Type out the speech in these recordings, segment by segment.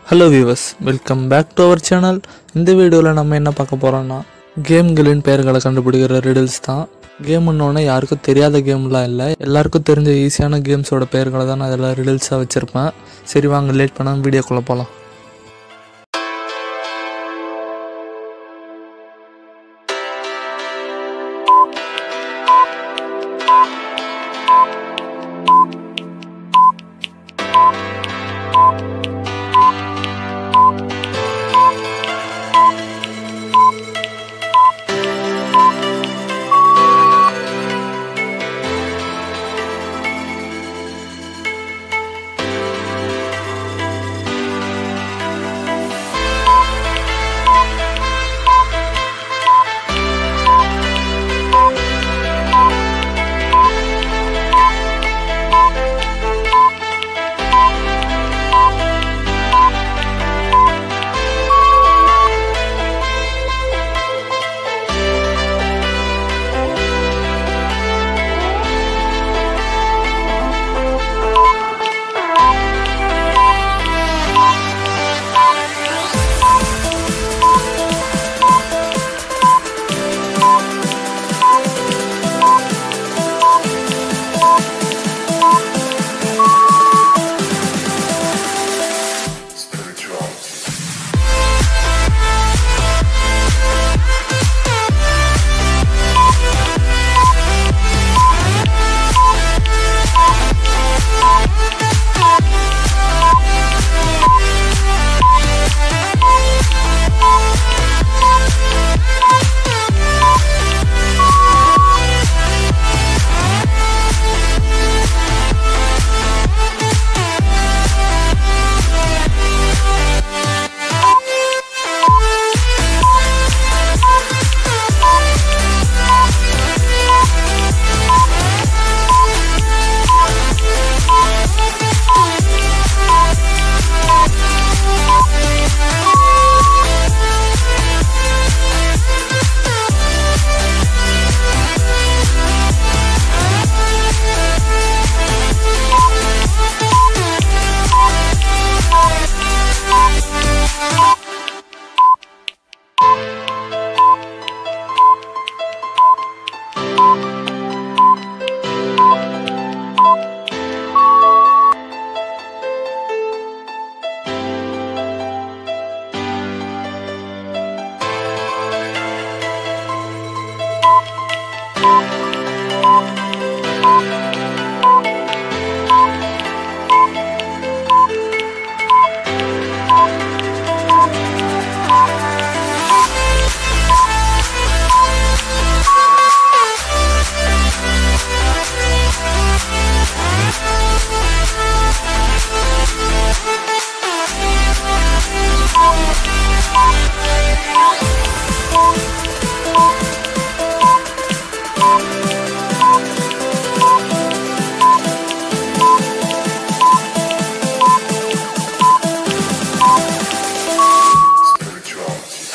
Hello viewers welcome back to our channel இந்த வீடியோவில் நம்ம என்ன பார்க்க போகிறோம்னா கேம்களின் பெயர்களை கண்டுபிடிக்கிற ரிடில்ஸ் தான் கேம்னோடனே யாருக்கும் தெரியாத கேம்லாம் இல்லை எல்லாருக்கும் தெரிஞ்ச ஈஸியான கேம்ஸோட பெயர்களை தான் நான் இதில் ரிடில்ஸாக வச்சுருப்பேன் சரி வாங்க லேட் பண்ணாமல் வீடியோக்குள்ளே போகலாம் spirituality. Spirituality.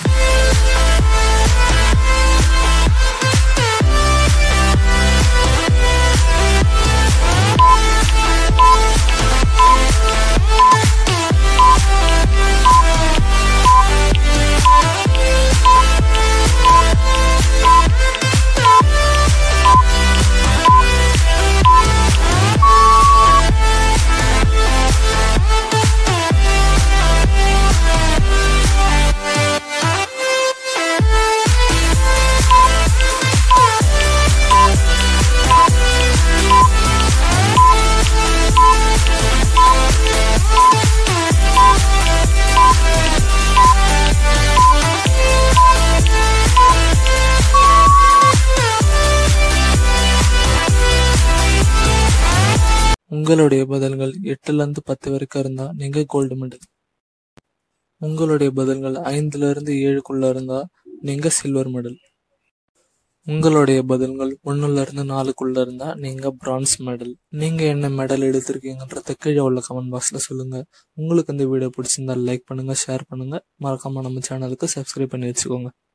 உங்களுடைய பதில்கள் எட்டுலேருந்து பத்து வரைக்கும் இருந்தால் நீங்கள் கோல்டு மெடல் உங்களுடைய பதில்கள் ஐந்துலேருந்து ஏழுக்குள்ளே இருந்தால் நீங்கள் சில்வர் மெடல் உங்களுடைய பதில்கள் ஒன்றுல இருந்து நாலுக்குள்ள இருந்தா நீங்க பிரான்ஸ் மெடல் நீங்க என்ன மெடல் எடுத்திருக்கீங்கன்றத கீழே உள்ள கமெண்ட் பாக்ஸ்ல சொல்லுங்க உங்களுக்கு இந்த வீடியோ பிடிச்சிருந்தா லைக் பண்ணுங்க ஷேர் பண்ணுங்க மறக்காம நம்ம சேனலுக்கு சப்ஸ்கிரைப் பண்ணி வச்சுக்கோங்க